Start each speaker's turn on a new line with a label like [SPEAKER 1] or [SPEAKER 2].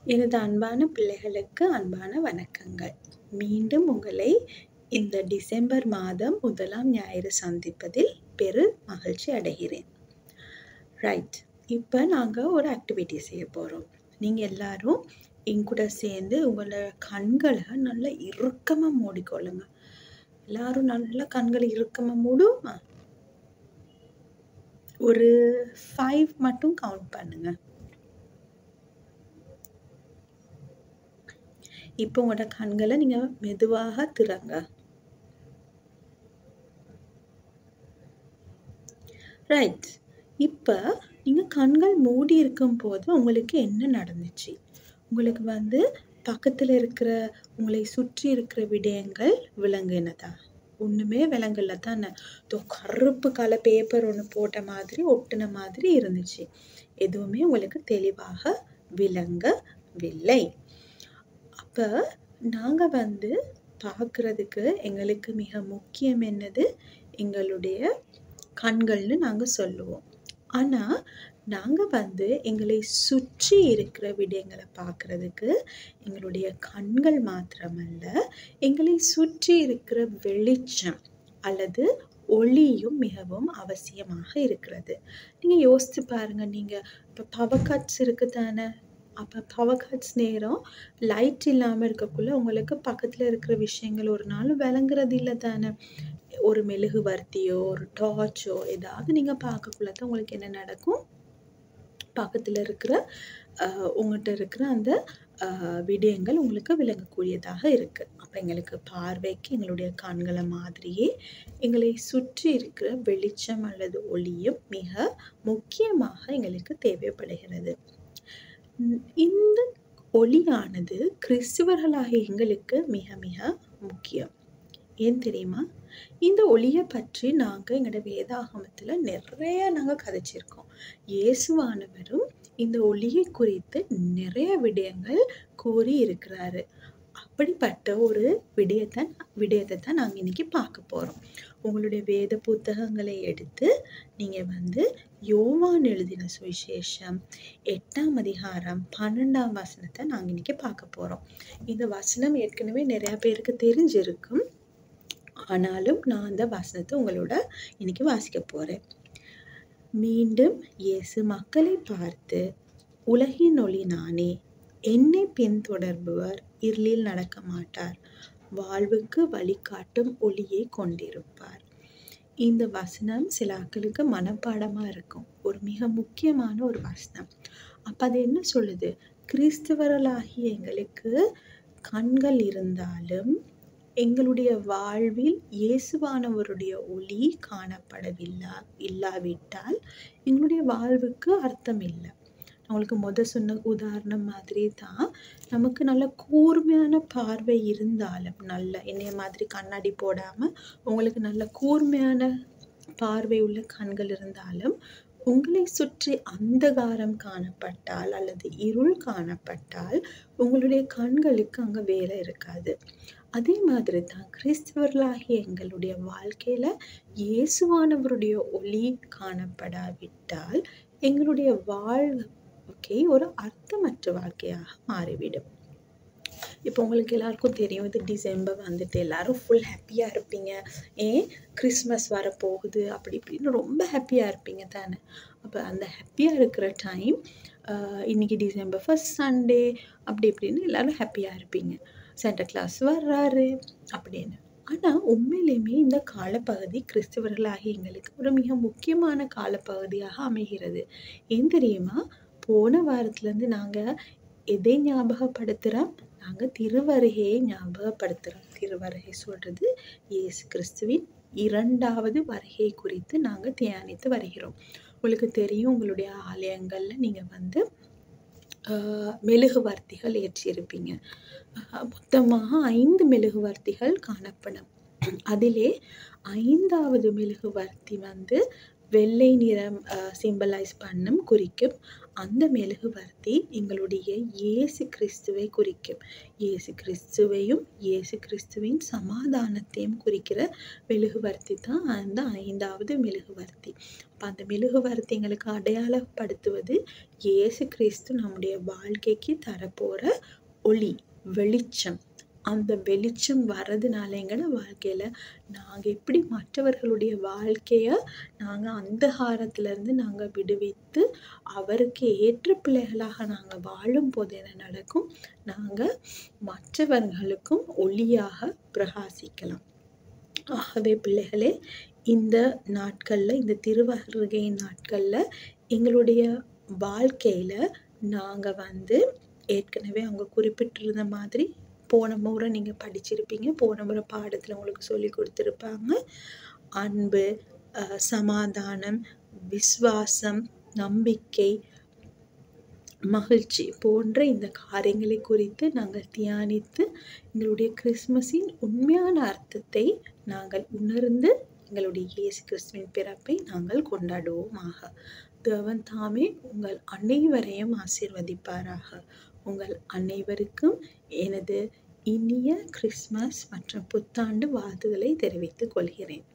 [SPEAKER 1] எனது அன்பான பிள்ளைகளுக்கு அன்பான வணக்கங்கள் மீண்டும் உங்களை இந்த டிசம்பர் மாதம் முதலாம் ஞாயிறு சந்திப்பதில் பெரு மகிழ்ச்சி அடைகிறேன் ரைட் இப்போ நாங்கள் ஒரு ஆக்டிவிட்டி செய்ய போகிறோம் நீங்கள் எல்லாரும் என் கூட சேர்ந்து உங்களோட கண்களை நல்லா இறுக்கமாக மூடிக்கொள்ளுங்க எல்லாரும் நல்லா கண்களை இறுக்கமாக மூடுமா ஒரு ஃபைவ் மட்டும் கவுண்ட் பண்ணுங்க இப்போ உங்களோட கண்களை நீங்கள் மெதுவாக திறங்க ரைட் இப்போ நீங்கள் கண்கள் மூடி இருக்கும் போது உங்களுக்கு என்ன நடந்துச்சு உங்களுக்கு வந்து பக்கத்தில் இருக்கிற உங்களை சுற்றி இருக்கிற விடயங்கள் விளங்குனதா ஒன்றுமே விளங்கல தானே இதோ கருப்பு கலர் பேப்பர் ஒன்று போட்ட மாதிரி ஒட்டின மாதிரி இருந்துச்சு எதுவுமே உங்களுக்கு தெளிவாக விளங்கவில்லை அப்போ நாங்கள் வந்து பார்க்குறதுக்கு எங்களுக்கு மிக முக்கியம் என்னது எங்களுடைய கண்கள்னு நாங்கள் சொல்லுவோம் ஆனால் நாங்கள் வந்து எங்களை சுற்றி இருக்கிற விடயங்களை பார்க்குறதுக்கு எங்களுடைய கண்கள் மாத்திரமல்ல எங்களை சுற்றி இருக்கிற வெளிச்சம் அல்லது ஒளியும் மிகவும் அவசியமாக இருக்கிறது நீங்கள் யோசித்து பாருங்கள் நீங்கள் இப்போ பவர் கட்ஸ் இருக்குது தானே அப்போ பவர் கட்ஸ் நேரம் லைட் இல்லாமல் இருக்கக்குள்ள உங்களுக்கு பக்கத்தில் இருக்கிற விஷயங்கள் ஒரு நாள் விளங்குறது இல்லை தானே ஒரு மெழுகுவர்த்தியோ ஒரு டார்ச்சோ ஏதாவது நீங்கள் பார்க்கக்குள்ள தான் உங்களுக்கு என்ன நடக்கும் பக்கத்தில் இருக்கிற உங்கள்கிட்ட இருக்கிற அந்த விடயங்கள் உங்களுக்கு விளங்கக்கூடியதாக இருக்குது அப்போ எங்களுக்கு பார்வைக்கு எங்களுடைய கண்களை மாதிரியே எங்களை சுற்றி இருக்கிற வெளிச்சம் அல்லது ஒளியும் மிக முக்கியமாக எங்களுக்கு தேவைப்படுகிறது இந்த ஒளியானது கிறிஸ்துவர்களாகிய எங்களுக்கு மிக மிக முக்கியம் ஏன் தெரியுமா இந்த ஒளியை பற்றி நாங்கள் எங்களோட வேதாகமத்தில் நிறைய நாங்கள் கதைச்சிருக்கோம் இயேசுவானவரும் இந்த ஒளியை குறித்து நிறைய விடயங்கள் கூறி இருக்கிறாரு அப்படிப்பட்ட ஒரு விடயத்தை விடயத்தை தான் நாங்கள் இன்னைக்கு பார்க்க போகிறோம் உங்களுடைய வேத புத்தகங்களை எடுத்து நீங்கள் வந்து யோவான் எழுதின சுவிசேஷம் எட்டாம் அதிகாரம் பன்னெண்டாம் வசனத்தை நாங்கள் இன்னைக்கு பார்க்க போகிறோம் இந்த வசனம் ஏற்கனவே நிறையா பேருக்கு தெரிஞ்சிருக்கும் ஆனாலும் நான் அந்த வசனத்தை உங்களோட இன்னைக்கு வாசிக்க போகிறேன் மீண்டும் இயேசு மக்களை பார்த்து உலகின் ஒளி நானே என்னை பின்தொடர்பவர் இருளில் நடக்க மாட்டார் வாழ்வுக்கு வழிகாட்டும் ஒளியை கொண்டிருப்பார் இந்த வசனம் சில ஆக்களுக்கு மனப்பாடமாக இருக்கும் ஒரு மிக முக்கியமான ஒரு வசனம் அப்போ அது என்ன சொல்லுது கிறிஸ்தவர்களாகிய எங்களுக்கு கண்கள் இருந்தாலும் எங்களுடைய வாழ்வில் இயேசுவானவருடைய ஒளி காணப்படவில்லா இல்லாவிட்டால் எங்களுடைய வாழ்வுக்கு அர்த்தம் இல்லை அவங்களுக்கு முத சொன்ன உதாரணம் மாதிரி தான் நமக்கு நல்ல கூர்மையான பார்வை இருந்தாலும் நல்ல என்னைய மாதிரி கண்ணாடி போடாமல் உங்களுக்கு நல்ல கூர்மையான பார்வை உள்ள கண்கள் இருந்தாலும் உங்களை சுற்றி அந்தகாரம் காணப்பட்டால் அல்லது இருள் காணப்பட்டால் உங்களுடைய கண்களுக்கு அங்கே வேலை இருக்காது அதே மாதிரி தான் கிறிஸ்தவர்களாகிய எங்களுடைய வாழ்க்கையில் இயேசுவானவருடைய ஒளி காணப்படாவிட்டால் எங்களுடைய வாழ்க்கை ஒரு அர்த்தமற்ற வாழ்க்கையாக மாறிவிடும் இப்போ உங்களுக்கு எல்லாருக்கும் தெரியும் இது டிசம்பர் வந்துட்டு எல்லாரும் ஃபுல் ஹாப்பியாக இருப்பீங்க ஏன் கிறிஸ்மஸ் வரப்போகுது அப்படி இப்படின்னு ரொம்ப ஹாப்பியாக இருப்பீங்க தானே அப்போ அந்த ஹாப்பியாக இருக்கிற டைம் இன்றைக்கி டிசம்பர் ஃபஸ்ட் சண்டே அப்படி இப்படின்னு எல்லோரும் ஹாப்பியாக இருப்பீங்க சென்டர் கிளாஸ் வர்றாரு அப்படின்னு ஆனால் உண்மையிலேயுமே இந்த காலப்பகுதி கிறிஸ்தவர்களாகி எங்களுக்கு ஒரு மிக முக்கியமான காலப்பகுதியாக அமைகிறது ஏன் தெரியுமா போன வாரத்துலேருந்து நாங்கள் எதை ஞாபகப்படுத்துகிறோம் நாங்கள் திருவருகையை ஞாபகப்படுத்துகிறோம் திருவருகை சொல்கிறது இயேசு கிறிஸ்துவின் இரண்டாவது வருகை குறித்து நாங்கள் தியானித்து வருகிறோம் உங்களுக்கு தெரியும் உங்களுடைய ஆலயங்களில் நீங்கள் வந்து மெழுகுவர்த்திகள் ஏற்றியிருப்பீங்க மொத்தமாக ஐந்து மெழுகுவர்த்திகள் காணப்படும் அதிலே ஐந்தாவது மெழுகுவர்த்தி வந்து வெள்ளை நிறம் சிம்பலைஸ் பண்ணும் குறிக்கும் அந்த மெழுகுவர்த்தி எங்களுடைய இயேசு கிறிஸ்துவை குறிக்கும் இயேசு கிறிஸ்துவையும் இயேசு கிறிஸ்துவின் சமாதானத்தையும் குறிக்கிற மெழுகுவர்த்தி தான் அந்த ஐந்தாவது மெழுகுவர்த்தி அப்போ அந்த மெழுகுவர்த்தி எங்களுக்கு அடையாளப்படுத்துவது இயேசு கிறிஸ்து நம்முடைய வாழ்க்கைக்கு தரப்போகிற ஒளி வெளிச்சம் அந்த வெளிச்சம் வர்றதுனால எங்களோட வாழ்க்கையில் நாங்கள் எப்படி மற்றவர்களுடைய வாழ்க்கையை நாங்கள் அந்தகாரத்திலேருந்து நாங்கள் விடுவித்து அவருக்கு ஏற்ற பிள்ளைகளாக நாங்கள் வாழும்போது என்ன நடக்கும் நாங்கள் மற்றவர்களுக்கும் ஒளியாக பிரகாசிக்கலாம் ஆகவே பிள்ளைகளே இந்த நாட்களில் இந்த திருவருகை நாட்களில் எங்களுடைய வாழ்க்கையில் நாங்கள் வந்து ஏற்கனவே அவங்க குறிப்பிட்டிருந்த மாதிரி போன முறை நீங்கள் படிச்சிருப்பீங்க போன முறை பாடத்தில் உங்களுக்கு சொல்லி கொடுத்துருப்பாங்க அன்பு அஹ், சமாதானம் விசுவாசம் நம்பிக்கை மகிழ்ச்சி போன்ற இந்த காரியங்களை குறித்து நாங்கள் தியானித்து எங்களுடைய கிறிஸ்மஸின் உண்மையான அர்த்தத்தை நாங்கள் உணர்ந்து எங்களுடைய இயேசு கிறிஸ்துவின் பிறப்பை நாங்கள் கொண்டாடுவோமாக தேவன் தாமே உங்கள் அனைவரையும் ஆசீர்வதிப்பாராக உங்கள் அனைவருக்கும் எனது இனிய கிறிஸ்மஸ் மற்றும் புத்தாண்டு வாழ்த்துக்களை தெரிவித்துக் கொள்கிறேன்